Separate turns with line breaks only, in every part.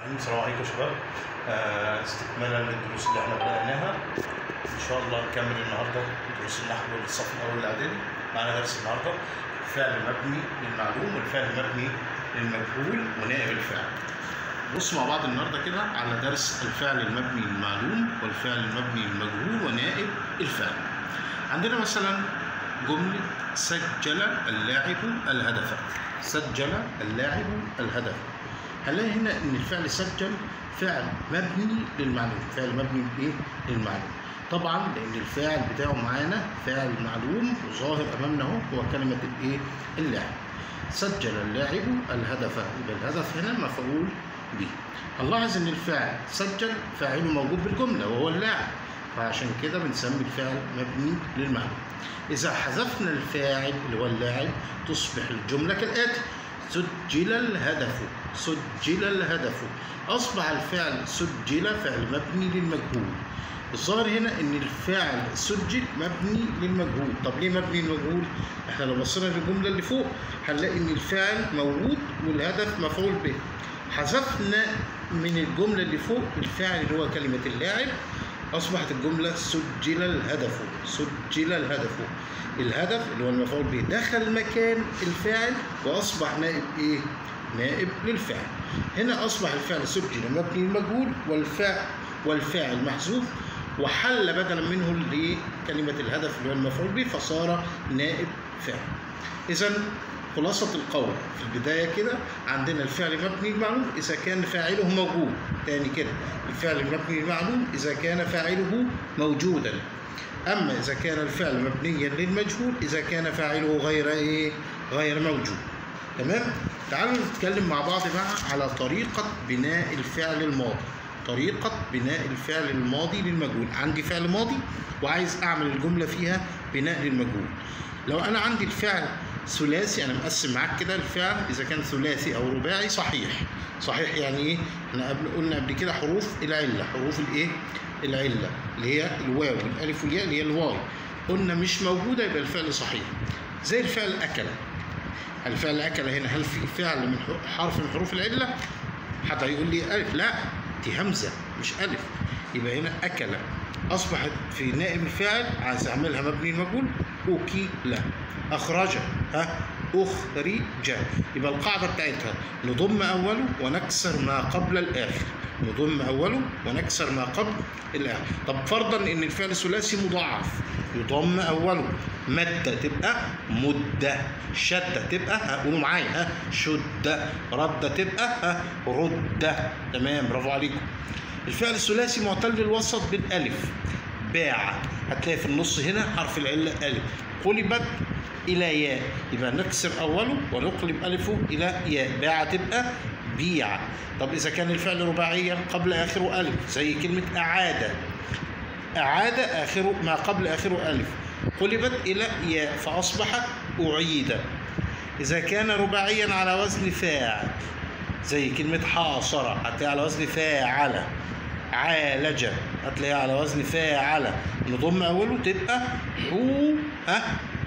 الرحيم السلام عليكم يا شباب آه، استكمالا للدروس اللي احنا بدأناها ان شاء الله نكمل النهارده دروس النحو للصف الاول الاعدادي معانا درس النهارده فعل مبني للمعلوم والفعل مبني للمجهول ونائب الفعل بص مع بعض النهارده كده على درس الفعل المبني للمعلوم والفعل المبني للمجهول ونائب الفعل عندنا مثلا جملة سجل اللاعب الهدف سجل اللاعب الهدف هنلاقي هنا ان الفعل سجل فعل مبني للمعلوم فعل مبني بايه للمعلوم طبعا لان الفاعل بتاعه معانا فاعل معلوم وظاهر امامنا اهو هو كلمه الايه اللاعب سجل اللاعب الهدف يبقى الهدف هنا مفعول به هنلاحظ ان الفاعل سجل فاعله موجود بالجمله وهو اللاعب فعشان كده بنسمي الفعل مبني للمعلوم اذا حذفنا الفاعل اللي هو اللاعب تصبح الجمله كالاتي سجل الهدف سجل الهدف أصبح الفعل سجل فعل مبني للمجهول الظاهر هنا ان الفعل سجل مبني للمجهول طب ليه مبني للمجهول احنا لو بصينا للجمله اللي فوق هنلاقي ان الفعل موجود والهدف مفعول به حذفنا من الجمله اللي فوق الفعل اللي هو كلمه اللاعب اصبحت الجمله سجل الهدف سجل الهدف الهدف اللي هو المفعول به دخل مكان الفاعل واصبح نائب ايه نائب للفعل هنا اصبح الفعل سجل مبني للمجهول والفاعل والفاعل محذوف وحل بدلا منه لكلمة الهدف اللي هو المفعول به فصار نائب فاعل إذا خلاصة القول في البداية كده عندنا الفعل مبني للمعلوم إذا كان فاعله موجود تاني كده الفعل المبني للمعلوم إذا كان فاعله موجودا أما إذا كان الفعل مبنيا للمجهول إذا كان فاعله غير إيه غير موجود تمام تعالوا نتكلم مع بعض بقى على طريقة بناء الفعل الماضي طريقة بناء الفعل الماضي للمجهول عندي فعل ماضي وعايز أعمل الجملة فيها بناء للمجهول لو أنا عندي الفعل ثلاثي أنا مقسم معاك كده الفعل إذا كان ثلاثي أو رباعي صحيح صحيح يعني إيه؟ احنا قبل قلنا قبل كده حروف العلة حروف الإيه؟ العلة اللي هي الواو والألف والياء اللي هي الواو قلنا مش موجودة يبقى الفعل صحيح زي الفعل أكل الفعل أكل هنا هل في فعل من حرف من حروف العلة؟ حد هيقول لي ألف لا دي همزة مش ألف يبقى هنا أكل أصبحت في نائب الفاعل عايز أعملها مبني المجهول أكل أخرج ها أخرج يبقى القاعدة بتاعتها نضم أوله ونكسر ما قبل الآخر نضم أوله ونكسر ما قبل الآخر طب فرضا إن الفعل ثلاثي مضاعف يضم أوله مد تبقى مدة شد تبقى ها قولوا معايا ها شد رد تبقى ها رد تمام برافو عليكم الفعل الثلاثي معتل الوسط بالألف باع هتلاقي في النص هنا حرف العلة ألف قلبت إلى ياء يبقى نكسر أوله ونقلب ألفه إلى ياء باع تبقى بيع طب إذا كان الفعل رباعيا قبل آخره ألف زي كلمة أعاد أعاد آخره ما قبل آخره ألف قلبت إلى ياء فأصبح أعيد إذا كان رباعيا على وزن فاعل زي كلمة حاصر هتلاقيها على وزن فاعل عالج هتلاقيها على وزن فاعل نضم أوله تبقى حو ها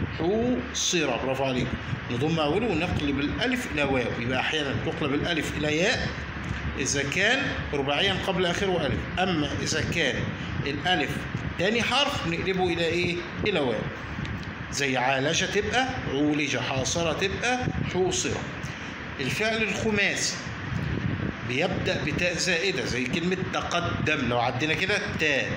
حوصر برافو عليكم نضم أوله ونقلب الألف إلى واو يبقى أحيانا تقلب الألف إلى ياء إذا كان رباعيا قبل آخره ألف أما إذا كان الألف تاني حرف نقلبه إلى إيه؟ إلى واو زي عالج تبقى عولج حاصر تبقى حوصر الفعل الخماسي بيبدأ بتاء زائدة زي كلمة تقدم لو عدينا كده تاء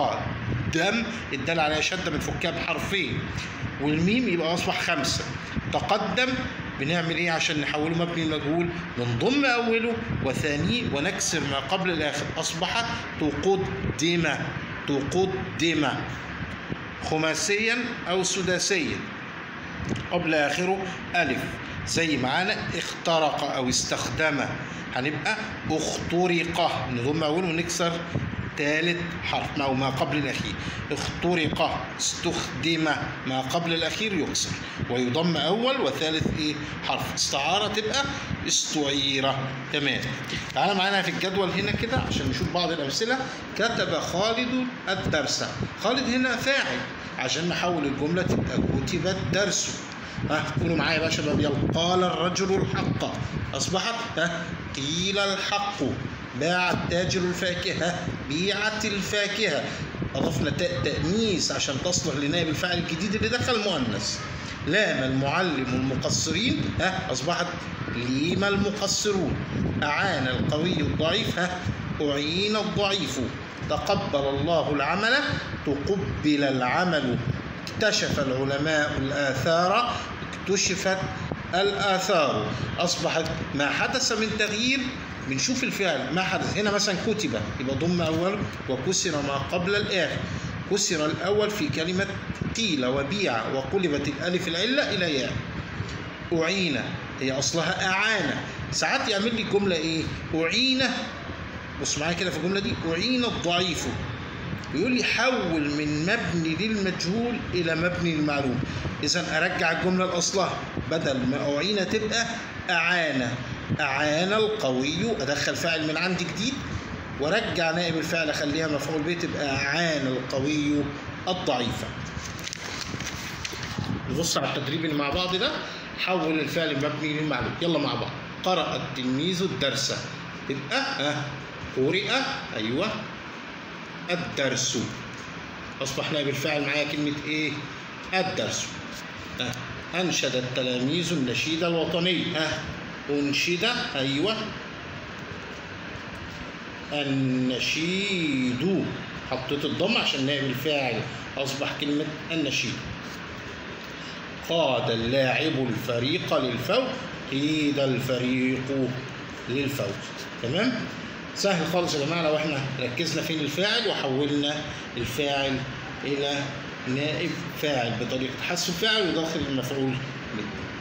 قدم الدال عليها شدة بنفكها بحرفين والميم يبقى أصبح خمسة تقدم بنعمل ايه عشان نحوله مبني المجهول بنضم اوله وثانيه ونكسر ما قبل الاخر اصبح تقدم تقدم خماسيا او سداسيا قبل اخره الف زي معانا اخترق او استخدم هنبقى اخترق نضم اوله ونكسر ثالث حرف أو ما قبل الأخير اخترق استخدم ما قبل الأخير يكسر ويضم أول وثالث إيه حرف استعارة تبقى استعيرة تمام تعالى معانا في الجدول هنا كده عشان نشوف بعض الأمثلة كتب خالد الدرس خالد هنا فاعل عشان نحول الجملة تبقى كتب الدرس ها قولوا معايا بقى يا شباب يلا قال الرجل الحق أصبحت ها قيل الحق باع التاجر الفاكهة بيعت الفاكهة أضفنا تاء تأنيث عشان تصلح لنائب الفاعل الجديد اللي دخل مؤنث لام المعلم المقصرين ها أصبحت ليم المقصرون أعان القوي الضعيف ها أعين الضعيف تقبل الله العمل تقبل العمل اكتشف العلماء الآثار اكتشفت الآثار أصبحت ما حدث من تغيير بنشوف الفعل ما حدث هنا مثلا كتب يبقى ضم أول وكسر ما قبل الآخر كسر الأول في كلمة قيل وبيع وقلبت الألف العلة إلى ياء أعين هي أصلها أعانة ساعات يعمل لي جملة إيه أعين بص معايا كده في الجملة دي أعين الضعيف يقول لي حول من مبني للمجهول إلى مبني للمعلوم إذا أرجع الجملة لأصلها بدل ما أعين تبقى أعان أعان القوي أدخل فاعل من عندي جديد وارجع نائب الفعل اخليها مفعول به تبقى اعان القوي الضعيف نبص على التدريب اللي مع بعض ده حول الفعل مبني للمعلوم يلا مع بعض قرأ التلميذ الدرس تبقى ها قرئ ايوه الدرس اصبح نائب الفاعل معايا كلمه ايه الدرس ها انشد التلاميذ النشيد الوطني ها انشد ايوه النشيد حطيت الضم عشان نائب الفاعل اصبح كلمه النشيد قاد اللاعب الفريق للفوز قيد الفريق للفوز تمام سهل خالص يا جماعه لو احنا ركزنا فين الفاعل وحولنا الفاعل الى نائب فاعل بطريقه حذف الفاعل وداخل المفعول به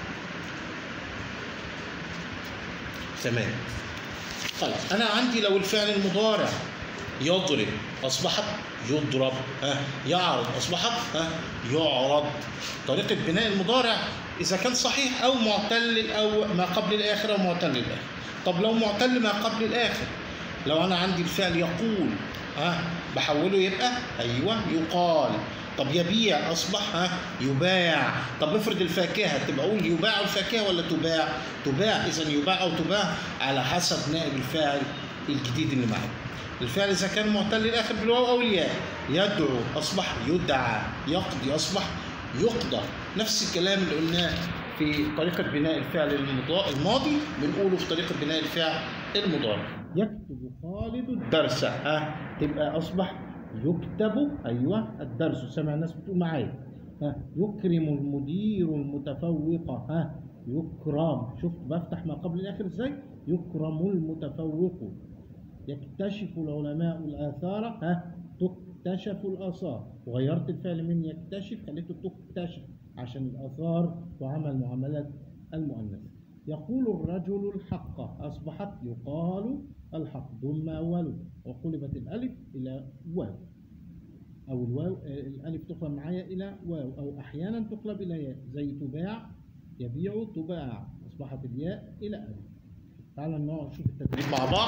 تمام طيب انا عندي لو الفعل المضارع يضرب اصبحت يضرب ها يعرض اصبحت ها يعرض طريقه بناء المضارع اذا كان صحيح او معتل او ما قبل الاخر او معتل الاخر طب لو معتل ما قبل الاخر لو انا عندي الفعل يقول ها بحوله يبقى ايوه يقال طب يبيع اصبح ها يباع طب افرض الفاكهه تبقى اقول يباع الفاكهه ولا تباع تباع اذا يباع او تباع على حسب نائب الفاعل الجديد اللي معاه الفعل اذا كان معتل الاخر بالواو او الياء يدعو اصبح يدعى يقضي اصبح يقضى نفس الكلام اللي قلناه في طريقه بناء الفعل الماضي بنقوله في طريقه بناء الفعل المضارع يكتب خالد الدرس ها تبقى اصبح يكتب ايوه الدرس سمع الناس بتقول معايا ها يكرم المدير المتفوق ها يكرم شفت بفتح ما قبل الاخر ازاي يكرم المتفوق يكتشف العلماء الاثار ها تكتشف الاثار وغيرت الفعل من يكتشف خليته تكتشف عشان الاثار وعمل معامله المؤنث يقول الرجل الحق اصبحت يقال الحق ضم اوله وقلبت الالف الى واو او الواو الالف تقلب معايا الى واو او احيانا تقلب الى ياء زي تباع يبيع تباع اصبحت الياء الى الف تعال نشوف التدريب مع بعض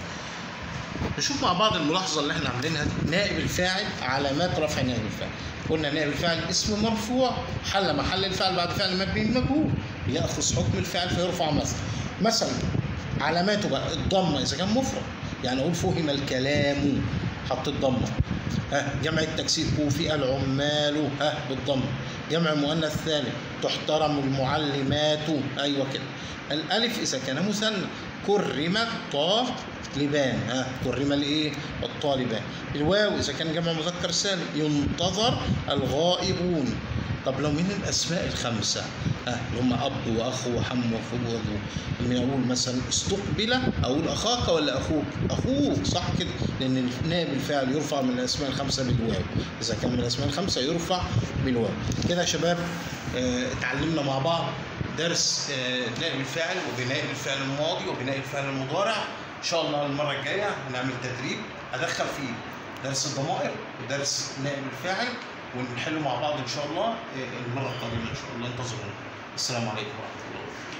نشوف مع بعض الملاحظه اللي احنا عاملينها دي نائب الفاعل علامات رفع نائب الفاعل قلنا نائب الفاعل اسم مرفوع حل محل الفعل بعد فعل مبني مجهول ياخذ حكم الفعل فيرفع مثلا مثلا علاماته بقى الضمه اذا كان مفرد يعني اقول فهم الكلام حطيت ضمه ها جمع التكسير كوفي العمال ها بالضم جمع مؤنث ثالث تحترم المعلمات ايوه كده الالف اذا كان مثنى كرم الطالبان ها كرم الايه الطالبان الواو اذا كان جمع مذكر سالم ينتظر الغائبون طب لو من الاسماء الخمسه ها اللي هم اب واخ وحم واخو من اقول مثلا استقبل اقول اخاك ولا اخوك اخوك صح كده لان نائب الفاعل يرفع من الاسماء الخمسه بالواو اذا كان من الاسماء الخمسه يرفع بالواو كده يا شباب اه اتعلمنا مع بعض درس اه نائب الفاعل وبناء الفعل الماضي وبناء الفعل المضارع ان شاء الله المره الجايه هنعمل تدريب ادخل فيه درس الضمائر ودرس نائب الفاعل ونحله مع بعض ان شاء الله المره القادمه ان شاء الله انتظرونا السلام عليكم ورحمه الله